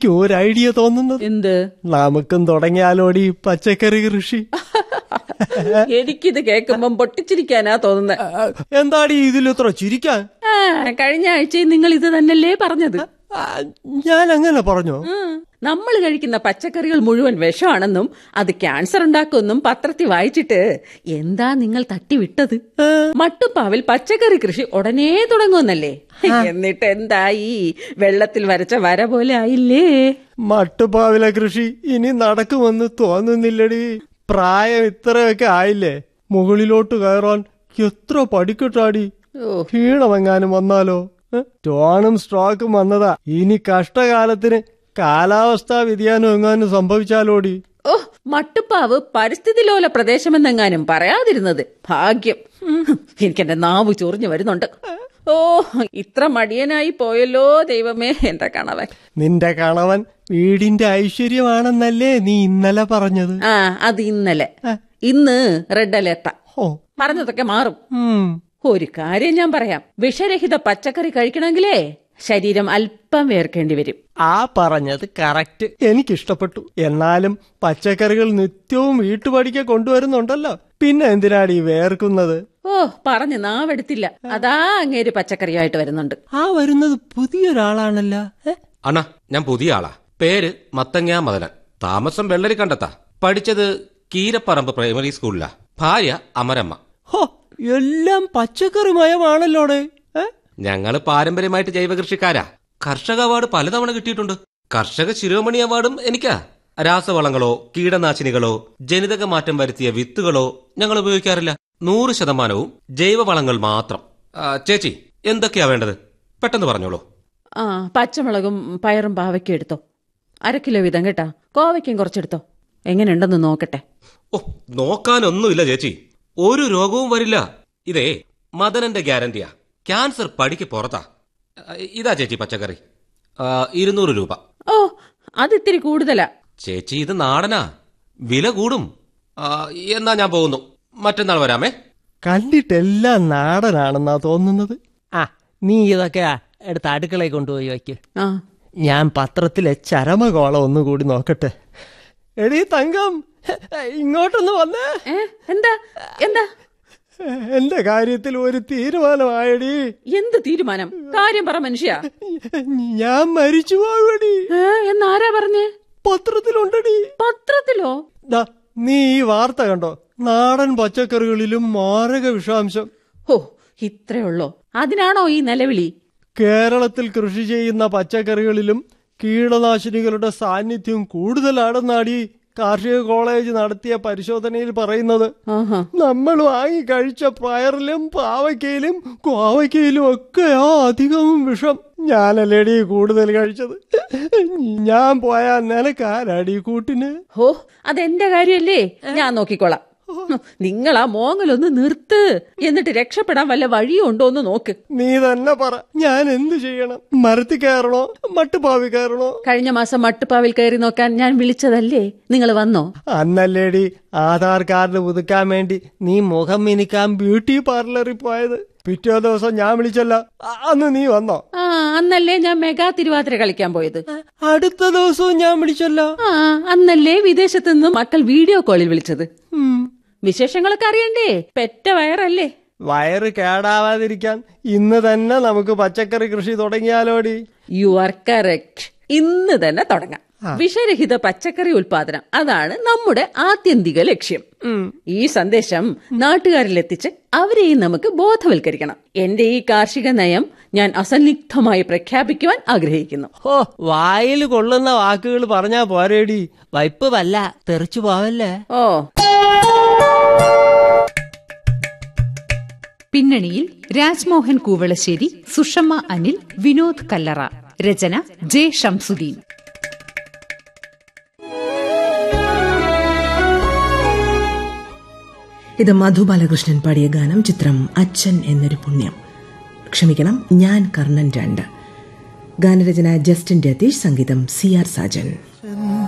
എനിക്ക് ഒരു ഐഡിയ തോന്നുന്നത് എന്ത് നമുക്കും തുടങ്ങിയാലോടി പച്ചക്കറി കൃഷി എനിക്കിത് കേൾക്കുമ്പം പൊട്ടിച്ചിരിക്കാനാ തോന്നുന്നത് ആ, എന്താടി ഇതിലിത്ര ചിരിക്കാൻ ആ കഴിഞ്ഞ ആഴ്ചയും നിങ്ങൾ ഇത് തന്നെയല്ലേ പറഞ്ഞത് ആ, ഞാൻ അങ്ങനെ പറഞ്ഞോ നമ്മൾ കഴിക്കുന്ന പച്ചക്കറികൾ മുഴുവൻ വിഷമാണെന്നും അത് ക്യാൻസർ ഉണ്ടാക്കുമെന്നും പത്രത്തിൽ വായിച്ചിട്ട് എന്താ നിങ്ങൾ തട്ടിവിട്ടത് മട്ടുപ്പാവിൽ പച്ചക്കറി കൃഷി ഉടനെ തുടങ്ങുമെന്നല്ലേ എന്നിട്ട് എന്തായി വെള്ളത്തിൽ വരച്ച വര പോലെ ആയില്ലേ മട്ടുപാവിലെ കൃഷി ഇനി നടക്കുമെന്ന് തോന്നുന്നില്ലടി പ്രായം ഇത്രയൊക്കെ ആയില്ലേ മുകളിലോട്ട് കയറാൻ എത്ര പഠിക്കട്ടാടി ഓ ക്ഷീണമെങ്ങാനും വന്നാലോ ഏ? ടോണും സ്ട്രോക്കും വന്നതാ ഇനി കഷ്ടകാലത്തിന് കാലാവസ്ഥാ വ്യതിയാനം എങ്ങാനും സംഭവിച്ചാലോടി ഓ മട്ടുപ്പാവ് പരിസ്ഥിതി ലോല പ്രദേശമെന്നെങ്ങാനും പറയാതിരുന്നത് ഭാഗ്യം എനിക്കെന്റെ നാവ് ചൊറിഞ്ഞു വരുന്നുണ്ട് ഓ ഇത്ര മടിയനായി പോയല്ലോ ദൈവമേ എന്റെ കണവൻ നിന്റെ കണവൻ വീടിന്റെ ഐശ്വര്യമാണെന്നല്ലേ നീ ഇന്നലെ പറഞ്ഞത് ആ അത് ഇന്നലെ ഇന്ന് റെഡ് അലേർട്ട ഓ പറഞ്ഞതൊക്കെ മാറും ഉം. ഒരു കാര്യം ഞാൻ പറയാം വിഷരഹിത പച്ചക്കറി കഴിക്കണമെങ്കിലേ ശരീരം അല്പം വേർക്കേണ്ടി വരും ആ പറഞ്ഞത് കറക്റ്റ് എനിക്കിഷ്ടപ്പെട്ടു എന്നാലും പച്ചക്കറികൾ നിത്യവും വീട്ടുപടിക്ക് കൊണ്ടുവരുന്നുണ്ടല്ലോ പിന്നെ എന്തിനാടി വേർക്കുന്നത് ഓ പറഞ്ഞു നാവെടുത്തില്ല അതാ അങ്ങേര് പച്ചക്കറിയായിട്ട് വരുന്നുണ്ട് ആ വരുന്നത് പുതിയൊരാളാണല്ലോ ഏ? അണ്ണാ ഞാൻ പുതിയ ആളാ പേര് മത്തങ്ങ മദനൻ താമസം വെള്ളരി കണ്ടെത്താ പഠിച്ചത് കീരപ്പറമ്പ് പ്രൈമറി സ്കൂളിലാ ഭാര്യ അമരമ്മ ഹോ എല്ലാം പച്ചക്കറിമയമാണല്ലോടെ ഏ? ഞങ്ങള് പാരമ്പര്യമായിട്ട് ജൈവ കൃഷിക്കാരാ കർഷക അവാർഡ് പലതവണ കിട്ടിയിട്ടുണ്ട് കർഷക ശിരോമണി അവാർഡും എനിക്കാ രാസവളങ്ങളോ കീടനാശിനികളോ ജനിതക മാറ്റം വരുത്തിയ വിത്തുകളോ ഞങ്ങൾ ഉപയോഗിക്കാറില്ല നൂറ് ശതമാനവും ജൈവവളങ്ങൾ മാത്രം ആ, ചേച്ചി എന്തൊക്കെയാ വേണ്ടത് പെട്ടെന്ന് പറഞ്ഞോളൂ ആ പച്ചമുളകും പയറും പാവയ്ക്കും എടുത്തോ അര കിലോ വീതം കേട്ടാ കോവയ്ക്കും കുറച്ചെടുത്തോ എങ്ങനെയുണ്ടെന്ന് നോക്കട്ടെ ഓ നോക്കാനൊന്നുമില്ല ചേച്ചി ഒരു രോഗവും വരില്ല ഇതേ മദനന്റെ ഗ്യാരണ്ടിയാ ക്യാൻസർ പടിക്ക് പുറത്താ ആ, ഇതാ ചേച്ചി പച്ചക്കറി ആ, ഇരുന്നൂറ് രൂപ ഓ അത് ഇത്തിരി കൂടുതലാ ചേച്ചി ഇത് നാടനാ വില കൂടും ആ, എന്നാ ഞാൻ പോകുന്നു മറ്റന്നാൾ വരാമേ കണ്ടിട്ടെല്ലാം നാടനാണെന്നാ തോന്നുന്നത് ആ നീ ഇതൊക്കെ എടുത്ത് അടുക്കളയിൽ കൊണ്ടുപോയി വയ്ക്ക് ആ ഞാൻ പത്രത്തിലെ ചരമകോളം ഒന്നുകൂടി നോക്കട്ടെ എടീ തങ്കം ഇങ്ങോട്ടൊന്ന് വന്നേ ഏ എന്താ എന്താ എന്റെ കാര്യത്തിൽ ഒരു തീരുമാനമായടി എന്ത് തീരുമാനം കാര്യം പറ മനുഷ്യ ഞാൻ മരിച്ചു പോകടി ഏ എന്നാരാ പറഞ്ഞേ പത്രത്തിലുണ്ടടി പത്രത്തിലോ ദാ നീ ഈ വാർത്ത കണ്ടോ നാടൻ പച്ചക്കറികളിലും മാരക വിഷാംശം ഓ ഇത്രേ ഉള്ളോ അതിനാണോ ഈ നിലവിളി കേരളത്തിൽ കൃഷി ചെയ്യുന്ന പച്ചക്കറികളിലും കീടനാശിനികളുടെ സാന്നിധ്യം കൂടുതലാണെന്നാടി കാർഷിക കോളേജ് നടത്തിയ പരിശോധനയിൽ പറയുന്നത് ആഹാ നമ്മൾ വാങ്ങി കഴിച്ച പയറിലും പാവയ്ക്കയിലും കോവയ്ക്കയിലും ഒക്കെയാ അധികവും വിഷം ഞാനല്ലേടി കൂടുതൽ കഴിച്ചത് ഞാൻ പോയാ നിനക്കാരാടി കൂട്ടിന് ഹോ അതെന്റെ കാര്യല്ലേ ഞാൻ നോക്കിക്കോളാം നിങ്ങൾ ആ മോങ്ങലൊന്ന് നിർത്ത് എന്നിട്ട് രക്ഷപ്പെടാൻ വല്ല വഴിയും ഉണ്ടോ എന്ന് നോക്ക് നീ തന്നെ പറ ഞാൻ എന്ത് ചെയ്യണം മരത്തിൽ കയറണോ മട്ടുപാവി കയറണോ കഴിഞ്ഞ മാസം മട്ടുപ്പാവിൽ കയറി നോക്കാൻ ഞാൻ വിളിച്ചതല്ലേ നിങ്ങൾ വന്നോ അന്നല്ലേടി ആധാർ കാർഡ് പുതുക്കാൻ വേണ്ടി നീ മുഖം മിനുക്കാൻ ബ്യൂട്ടി പാർലറിൽ പോയത് പിറ്റേ ദിവസം ഞാൻ വിളിച്ചല്ല അ- അന്ന് നീ വന്നോ ആ അന്നല്ലേ ഞാൻ മെഗാ തിരുവാതിര കളിക്കാൻ പോയത് അടുത്ത ദിവസവും ഞാൻ വിളിച്ചല്ലോ ആ അന്നല്ലേ വിദേശത്ത് നിന്ന് മക്കൾ വീഡിയോ കോളിൽ വിളിച്ചത് ഉം. വിശേഷങ്ങളൊക്കെ അറിയണ്ടേ പെറ്റ വയറല്ലേ വയറ് കേടാവാതിരിക്കാൻ ഇന്ന് തന്നെ നമുക്ക് പച്ചക്കറി കൃഷി തുടങ്ങിയാലോടി യു ആർ കറക്റ്റ് ഇന്ന് തന്നെ തുടങ്ങാം വിഷരഹിത പച്ചക്കറി ഉൽപാദനം അതാണ് നമ്മുടെ ആത്യന്തിക ലക്ഷ്യം ഈ സന്ദേശം നാട്ടുകാരിൽ എത്തിച്ച് അവരെയും നമുക്ക് ബോധവൽക്കരിക്കണം എന്റെ ഈ കാർഷിക നയം ഞാൻ അസന്നിഗ്ധമായി പ്രഖ്യാപിക്കുവാൻ ആഗ്രഹിക്കുന്നു ഓ വായിൽ കൊള്ളുന്ന വാക്കുകൾ പറഞ്ഞാ പോരേടി വൈപ്പ് വല്ല തെറിച്ചു പോവല്ലേ ഓ പിന്നണിയിൽ രാജ്മോഹൻ കൂവളശ്ശേരി സുഷമ്മ അനിൽ വിനോദ് കല്ലറ രചന ജെ ഷംസുദ്ദീൻ ഇത് മധു ബാലകൃഷ്ണൻ പാടിയ ഗാനം ചിത്രം അച്ഛൻ എന്നൊരു പുണ്യം ക്ഷമിക്കണം ഞാൻ കർണൻ രണ്ട് ഗാനരചന ജസ്റ്റിൻ രതീഷ് സംഗീതം സി ആർ സാജൻ